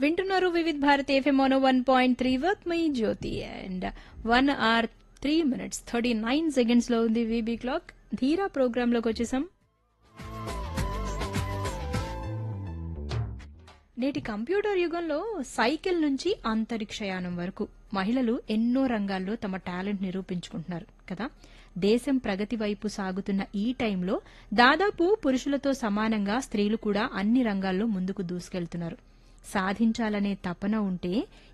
వింటున్నారు Vividh Bharat FM mono one point three వర్క్ మై Jyothi and one hour three minutes thirty nine seconds లో ఉంది వీబీ క్లాక్ ధీరా ప్రోగ్రామ్ లోకి వచ్చేసాం నేటి కంప్యూటర్ యుగంలో సైకిల్ నుంచి అంతరిక్షయానం వరకు మహిళలు ఎన్నో రంగాల్లో తమ టాలెంట్ నిరూపించుకుంటున్నారు కదా దేశం ప్రగతి వైపు సాగుతున్న ఈ టైంలో దాదాపు పురుషులతో సమానంగా స్త్రీలు కూడా అన్ని రంగాల్లో ముందుకు దూసుకెళ్తున్నారు సాధించాలనే తపన ఉంటే